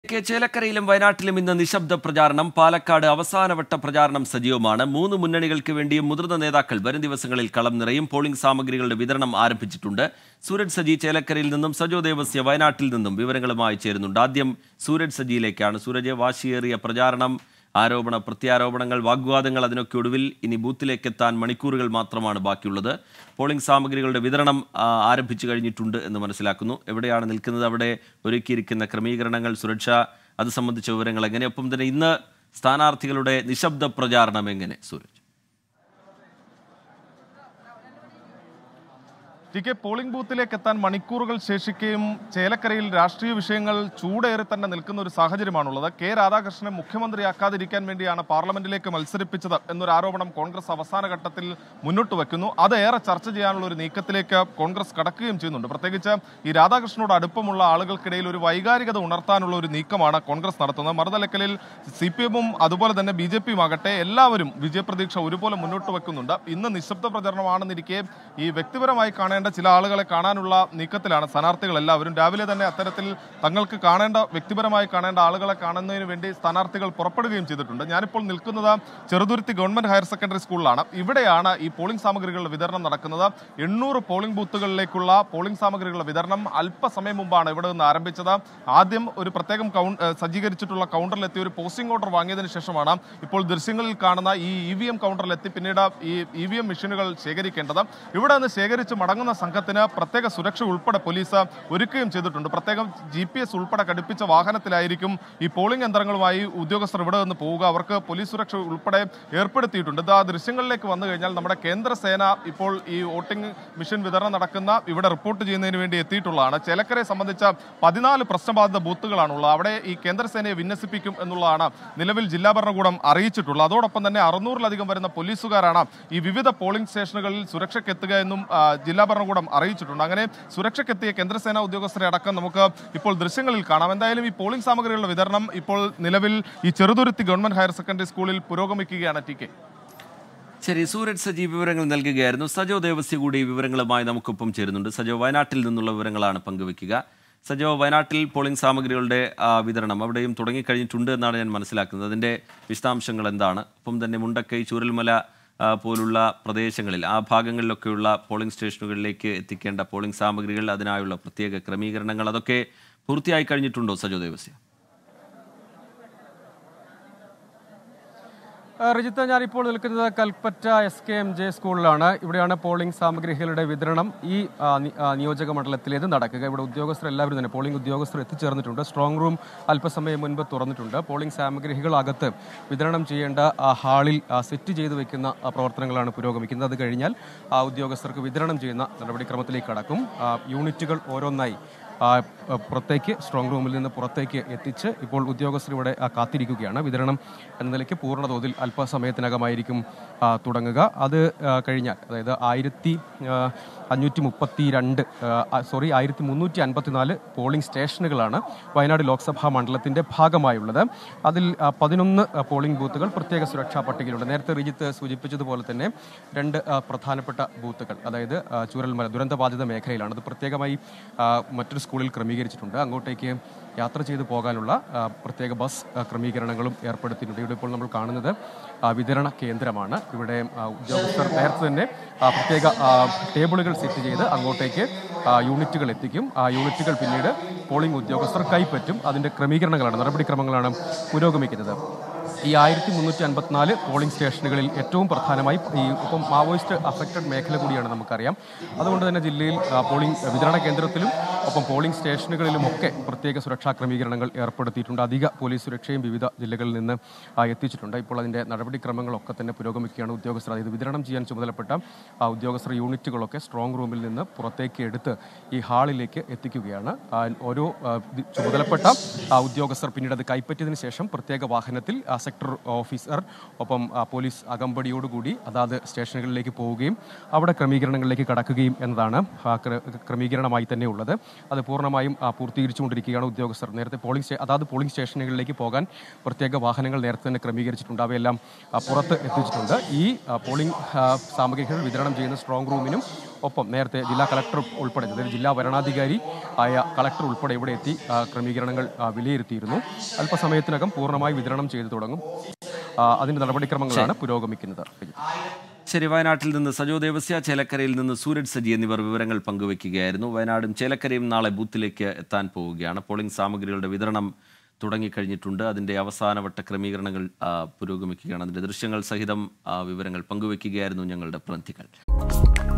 K ചേലക്കരയിലും വയനാട്ടിലും ഇന്ന് നിശബ്ദ പ്രചാരണം പാലക്കാട് അവസാനവട്ട പ്രചാരണം സജീവമാണ് മൂന്ന് മുന്നണികൾക്ക് വേണ്ടിയും മുതിർന്ന നേതാക്കൾ വരും ദിവസങ്ങളിൽ കളം നിറയും പോളിംഗ് സാമഗ്രികളുടെ വിതരണം ആരംഭിച്ചിട്ടുണ്ട് സൂരജ് സജി ചേലക്കരയിൽ നിന്നും സജോ ദേവസ്യ വയനാട്ടിൽ നിന്നും വിവരങ്ങളുമായി ചേരുന്നുണ്ട് ആദ്യം സൂരജ് സജിയിലേക്കാണ് സൂരജ് വാശിയേറിയ പ്രചാരണം ആരോപണ പ്രത്യാരോപണങ്ങൾ വാഗ്വാദങ്ങൾ അതിനൊക്കെ ഒടുവിൽ ഇനി ബൂത്തിലേക്ക് എത്താൻ മണിക്കൂറുകൾ മാത്രമാണ് ബാക്കിയുള്ളത് പോളിംഗ് സാമഗ്രികളുടെ വിതരണം ആ, ആരംഭിച്ചു കഴിഞ്ഞിട്ടുണ്ട് എന്ന് മനസ്സിലാക്കുന്നു എവിടെയാണ് നിൽക്കുന്നത് അവിടെ ഒരുക്കിയിരിക്കുന്ന ക്രമീകരണങ്ങൾ സുരക്ഷ അത് സംബന്ധിച്ച വിവരങ്ങൾ എങ്ങനെ ഒപ്പം തന്നെ ഇന്ന് സ്ഥാനാർത്ഥികളുടെ നിശബ്ദ പ്രചാരണം എങ്ങനെ സൂരജ് ടി കെ പോളിംഗ് ബൂത്തിലേക്ക് എത്താൻ മണിക്കൂറുകൾ ശേഷിക്കുകയും ചേലക്കരയിൽ രാഷ്ട്രീയ വിഷയങ്ങൾ ചൂടേറി തന്നെ നിൽക്കുന്ന ഒരു സാഹചര്യമാണുള്ളത് കെ രാധാകൃഷ്ണനെ മുഖ്യമന്ത്രിയാക്കാതിരിക്കാൻ വേണ്ടിയാണ് പാർലമെന്റിലേക്ക് മത്സരിപ്പിച്ചത് എന്നൊരു ആരോപണം കോൺഗ്രസ് അവസാന ഘട്ടത്തിൽ മുന്നോട്ട് വയ്ക്കുന്നു അത് ഏറെ ചർച്ച ചെയ്യാനുള്ള ഒരു നീക്കത്തിലേക്ക് കോൺഗ്രസ് കടക്കുകയും ചെയ്യുന്നുണ്ട് പ്രത്യേകിച്ച് ഈ രാധാകൃഷ്ണനോട് അടുപ്പമുള്ള ആളുകൾക്കിടയിൽ ഒരു വൈകാരികത ഉണർത്താനുള്ള ഒരു നീക്കമാണ് കോൺഗ്രസ് നടത്തുന്നത് മറുതലക്കലിൽ സി പി എമ്മും അതുപോലെ തന്നെ ബി ജെ പിയും ആകട്ടെ എല്ലാവരും വിജയപ്രതീക്ഷ ഒരുപോലെ മുന്നോട്ട് വെക്കുന്നുണ്ട് ഇന്ന് നിശബ്ദ പ്രചരണമാണെന്നിരിക്കെ ഈ വ്യക്തിപരമായി കാണേണ്ട ചില ആളുകളെ കാണാനുള്ള നീക്കത്തിലാണ് സ്ഥാനാർത്ഥികൾ എല്ലാവരും രാവിലെ തന്നെ അത്തരത്തിൽ തങ്ങൾക്ക് കാണേണ്ട വ്യക്തിപരമായി കാണേണ്ട ആളുകളെ കാണുന്നതിന് വേണ്ടി സ്ഥാനാർത്ഥികൾ പുറപ്പെടുകയും ചെയ്തിട്ടുണ്ട് ഞാനിപ്പോൾ നിൽക്കുന്നത് ചെറുതുരുത്തി ഗവൺമെന്റ് ഹയർ സെക്കൻഡറി സ്കൂളിലാണ് ഇവിടെയാണ് ഈ പോളിംഗ് സാമഗ്രികളുടെ വിതരണം നടക്കുന്നത് എണ്ണൂറ് പോളിംഗ് ബൂത്തുകളിലേക്കുള്ള പോളിംഗ് സാമഗ്രികളുടെ വിതരണം അല്പസമയം മുമ്പാണ് ഇവിടെ നിന്ന് ആരംഭിച്ചത് ആദ്യം ഒരു പ്രത്യേകം കൗൺ ഏഹ് സജ്ജീകരിച്ചിട്ടുള്ള കൗണ്ടറിലെത്തി ഒരു പോസ്റ്റിംഗ് ഓർഡർ വാങ്ങിയതിനു ശേഷമാണ് ഇപ്പോൾ ദൃശ്യങ്ങളിൽ കാണുന്ന ഈ ഇ വി എം കൗണ്ടറിലെത്തി പിന്നീട് ഈ ഇ വി എം മെഷീനുകൾ ശേഖരിക്കേണ്ടത് ഇവിടെ നിന്ന് ശേഖരിച്ച് മടങ്ങുന്ന സംഘത്തിന് പ്രത്യേക സുരക്ഷ ഉൾപ്പെടെ പോലീസ് ഒരുക്കുകയും ചെയ്തിട്ടുണ്ട് പ്രത്യേകം ജി പി എസ് ഉൾപ്പെടെ ഘടിപ്പിച്ച വാഹനത്തിലായിരിക്കും ഈ പോളിംഗ് യന്ത്രങ്ങളുമായി ഉദ്യോഗസ്ഥർ ഇവിടെ നിന്ന് പോവുക അവർക്ക് പോലീസ് സുരക്ഷ ഉൾപ്പെടെ ഏർപ്പെടുത്തിയിട്ടുണ്ട് ഇത് ആ ദൃശ്യങ്ങളിലേക്ക് വന്നു കഴിഞ്ഞാൽ നമ്മുടെ കേന്ദ്ര സേന ഇപ്പോൾ ഈ വോട്ടിംഗ് മെഷീൻ വിതരണം നടക്കുന്ന ഇവിടെ റിപ്പോർട്ട് ചെയ്യുന്നതിന് വേണ്ടി എത്തിയിട്ടുള്ളതാണ് ചേലക്കരയെ സംബന്ധിച്ച പതിനാല് പ്രശ്നബാധിത ബൂത്തുകളാണുള്ളത് അവിടെ ഈ കേന്ദ്രസേനയെ വിന്യസിപ്പിക്കും എന്നുള്ളതാണ് നിലവിൽ ജില്ലാ ഭരണകൂടം അറിയിച്ചിട്ടുള്ളത് അതോടൊപ്പം തന്നെ അറുന്നൂറിലധികം വരുന്ന പോലീസുകാരാണ് ഈ വിവിധ പോളിംഗ് സ്റ്റേഷനുകളിൽ സുരക്ഷയ്ക്ക് എത്തുക എന്നും ആ, ജില്ലാ ഭരണകൂടം അറിയിച്ചിട്ടുണ്ട് അങ്ങനെ സുരക്ഷയ്ക്കെത്തിയ കേന്ദ്രസേനാ ഉദ്യോഗസ്ഥരെ അടക്കം നമുക്ക് ഇപ്പോൾ ദൃശ്യങ്ങളിൽ കാണാം എന്തായാലും ഈ പോളിംഗ് സാമഗ്രികളുടെ വിതരണം ഇപ്പോൾ നിലവിൽ ഈ ചെറുതുരുത്തി ഗവൺമെന്റ് ഹയർ സെക്കൻഡറി സ്കൂളിൽ പുരോഗമിക്കുകയാണ് ടി കെ ശരി സൂരജ് സജി വിവരങ്ങൾ നൽകുകയായിരുന്നു സജോ ദേവസ്യ കൂടി വിവരങ്ങളുമായി നമുക്കൊപ്പം ചേരുന്നുണ്ട് സജോ വയനാട്ടിൽ നിന്നുള്ള വിവരങ്ങളാണ് പങ്കുവെക്കുക സജോ വയനാട്ടിൽ പോളിംഗ് സാമഗ്രികളുടെ ആ, വിതരണം അവിടെയും തുടങ്ങിക്കഴിഞ്ഞിട്ടുണ്ട് എന്നാണ് ഞാൻ മനസ്സിലാക്കുന്നത് അതിൻ്റെ വിശദാംശങ്ങൾ എന്താണ് ഒപ്പം തന്നെ മുണ്ടക്കൈ ചൂരൽമല ആ, പോലുള്ള പ്രദേശങ്ങളിൽ ആ ഭാഗങ്ങളിലൊക്കെയുള്ള പോളിംഗ് സ്റ്റേഷനുകളിലേക്ക് എത്തിക്കേണ്ട പോളിംഗ് സാമഗ്രികൾ അതിനായുള്ള പ്രത്യേക ക്രമീകരണങ്ങൾ അതൊക്കെ പൂർത്തിയായി കഴിഞ്ഞിട്ടുണ്ടോ സജോ ദേവസ്യ ആ, റിജിത്ത് ഞാനിപ്പോൾ നിൽക്കുന്നത് Kalpetta S K M J സ്കൂളിലാണ് ഇവിടെയാണ് പോളിംഗ് സാമഗ്രികളുടെ വിതരണം ഈ ആ, നി- ആ, നിയോജക മണ്ഡലത്തിലേത് നടക്കുക ഇവിടെ ഉദ്യോഗസ്ഥർ എല്ലാവരും തന്നെ പോളിംഗ് ഉദ്യോഗസ്ഥർ എത്തിച്ചേർന്നിട്ടുണ്ട് സ്ട്രോങ് റൂം അല്പസമയം മുൻപ് തുറന്നിട്ടുണ്ട് പോളിംഗ് സാമഗ്രികൾ അകത്ത് വിതരണം ചെയ്യേണ്ട ആ, ഹാളിൽ ആ, സെറ്റ് ചെയ്ത് വെക്കുന്ന ആ, പ്രവർത്തനങ്ങളാണ് പുരോഗമിക്കുന്നത് അത് കഴിഞ്ഞാൽ ആ ഉദ്യോഗസ്ഥർക്ക് വിതരണം ചെയ്യുന്ന നടപടിക്രമത്തിലേക്ക് കടക്കും ആ, യൂണിറ്റുകൾ ഓരോന്നായി ആ, ആ, പുറത്തേക്ക് സ്ട്രോങ് റൂമിൽ നിന്ന് പുറത്തേക്ക് എത്തിച്ച് ഇപ്പോൾ ഉദ്യോഗസ്ഥർ ഇവിടെ ആ, കാത്തിരിക്കുകയാണ് വിതരണം എന്ന നിലയ്ക്ക് പൂർണ്ണ തോതിൽ അല്പസമയത്തിനകമായിരിക്കും ആ, തുടങ്ങുക അത് ആ, കഴിഞ്ഞാൽ അതായത് ആയിരത്തി അഞ്ഞൂറ്റി മുപ്പത്തി രണ്ട് സോറി ആയിരത്തി മുന്നൂറ്റി അൻപത്തിനാല് പോളിംഗ് സ്റ്റേഷനുകളാണ് വയനാട് ലോക്സഭാ മണ്ഡലത്തിന്റെ ഭാഗമായുള്ളത് അതിൽ ആ, പതിനൊന്ന് ആ, പോളിംഗ് ബൂത്തുകൾ പ്രത്യേക സുരക്ഷാ പട്ടികയിലുണ്ട് നേരത്തെ റിജിത്ത് സൂചിപ്പിച്ചതുപോലെ തന്നെ രണ്ട് ആ, പ്രധാനപ്പെട്ട ബൂത്തുകൾ അതായത് ആ, ചൂരൽമല ദുരന്തബാധിത മേഖലയിലാണ് അത് പ്രത്യേകമായി ആ, മറ്റൊരു സ്കൂളിൽ ക്രമീകരിച്ചിട്ടുണ്ട് അങ്ങോട്ടേക്ക് യാത്ര ചെയ്തു പോകാനുള്ള ആ, പ്രത്യേക ബസ് ആ, ക്രമീകരണങ്ങളും ഏർപ്പെടുത്തിയിട്ടുണ്ട് ഇവിടെ ഇപ്പോൾ നമ്മൾ കാണുന്നത് ആ, വിതരണ കേന്ദ്രമാണ് ഇവിടെ ആ, ഉദ്യോഗസ്ഥർ നേരത്തെ തന്നെ ആ, പ്രത്യേക ആ, ടേബിളുകൾ സെറ്റ് ചെയ്ത് അങ്ങോട്ടേക്ക് ആ, യൂണിറ്റുകൾ എത്തിക്കും ആ യൂണിറ്റുകൾ പിന്നീട് പോളിംഗ് ഉദ്യോഗസ്ഥർ കൈപ്പറ്റും അതിന്റെ ക്രമീകരണങ്ങളാണ് നടപടിക്രമങ്ങളാണ് പുരോഗമിക്കുന്നത് ഈ ആയിരത്തി മുന്നൂറ്റി അൻപത്തിനാല് പോളിംഗ് സ്റ്റേഷനുകളിൽ ഏറ്റവും പ്രധാനമായി ഈ ഇപ്പം മാവോയിസ്റ്റ് അഫക്റ്റഡ് മേഖല കൂടിയാണ് നമുക്കറിയാം അതുകൊണ്ട് തന്നെ ജില്ലയിൽ ആ, പോളിംഗ് വിതരണ കേന്ദ്രത്തിലും ഒപ്പം പോളിംഗ് സ്റ്റേഷനുകളിലും ഒക്കെ പ്രത്യേക സുരക്ഷാ ക്രമീകരണങ്ങൾ ഏർപ്പെടുത്തിയിട്ടുണ്ട് അധിക പോലീസ് സുരക്ഷയും വിവിധ ജില്ലകളിൽ നിന്ന് ആ, എത്തിച്ചിട്ടുണ്ട് ഇപ്പോൾ അതിന്റെ നടപടിക്രമങ്ങളൊക്കെ തന്നെ പുരോഗമിക്കുകയാണ് ഉദ്യോഗസ്ഥർ അതായത് വിതരണം ചെയ്യാൻ ചുമതലപ്പെട്ട ആ, ഉദ്യോഗസ്ഥർ യൂണിറ്റുകളൊക്കെ സ്ട്രോങ് റൂമിൽ നിന്ന് പുറത്തേക്ക് എടുത്ത് ഈ ഹാളിലേക്ക് എത്തിക്കുകയാണ് ആ, ഓരോ ആ, ദി- ചുമതലപ്പെട്ട ആ, ഉദ്യോഗസ്ഥർ പിന്നീട് അത് കൈപ്പറ്റിയതിനു ശേഷം പ്രത്യേക വാഹനത്തിൽ ആ സെക്ടർ ഓഫീസർ ഒപ്പം ആ, പോലീസ് അകമ്പടിയോടുകൂടി അതാത് സ്റ്റേഷനുകളിലേക്ക് പോവുകയും അവിടെ ക്രമീകരണങ്ങളിലേക്ക് കടക്കുകയും എന്നതാണ് ആ, ക്ര- ക്രമീകരണമായി തന്നെ ഉള്ളത് അത് പൂർണ്ണമായും ആ, പൂർത്തീകരിച്ചുകൊണ്ടിരിക്കുകയാണ് ഉദ്യോഗസ്ഥർ നേരത്തെ പോളിംഗ് സ്റ്റേ അതാത് പോളിംഗ് സ്റ്റേഷനുകളിലേക്ക് പോകാൻ പ്രത്യേക വാഹനങ്ങൾ നേരത്തെ തന്നെ ക്രമീകരിച്ചിട്ടുണ്ട് അവയെല്ലാം ആ, പുറത്ത് എത്തിച്ചിട്ടുണ്ട് ഈ ആ, പോളിംഗ് ആ, സാമഗ്രികൾ വിതരണം ചെയ്യുന്ന സ്ട്രോങ് റൂമിനും ഒപ്പം നേരത്തെ ജില്ലാ കളക്ടർ ഉൾപ്പെടെ അതായത് ജില്ലാ വരണാധികാരി ആയ കളക്ടർ ഉൾപ്പെടെ ഇവിടെ എത്തി ആ, ക്രമീകരണങ്ങൾ ആ, വിലയിരുത്തിയിരുന്നു അല്പസമയത്തിനകം പൂർണ്ണമായി വിതരണം ചെയ്തു തുടങ്ങും ആ, അതിന്റെ നടപടിക്രമങ്ങളാണ് പുരോഗമിക്കുന്നത് ശരി വയനാട്ടിൽ നിന്ന് സജോ ദേവസ്യ ചേലക്കരയിൽ നിന്ന് സൂരജ് സജി എന്നിവർ വിവരങ്ങൾ പങ്കുവയ്ക്കുകയായിരുന്നു വയനാടും ചേലക്കരയും നാളെ ബൂത്തിലേക്ക് എത്താൻ പോവുകയാണ് പോളിംഗ് സാമഗ്രികളുടെ വിതരണം തുടങ്ങിക്കഴിഞ്ഞിട്ടുണ്ട് അതിൻ്റെ അവസാനവട്ട ക്രമീകരണങ്ങൾ ആ, പുരോഗമിക്കുകയാണ് അതിൻ്റെ ദൃശ്യങ്ങൾ സഹിതം ആ, വിവരങ്ങൾ പങ്കുവയ്ക്കുകയായിരുന്നു ഞങ്ങളുടെ പ്രതിനിധികൾ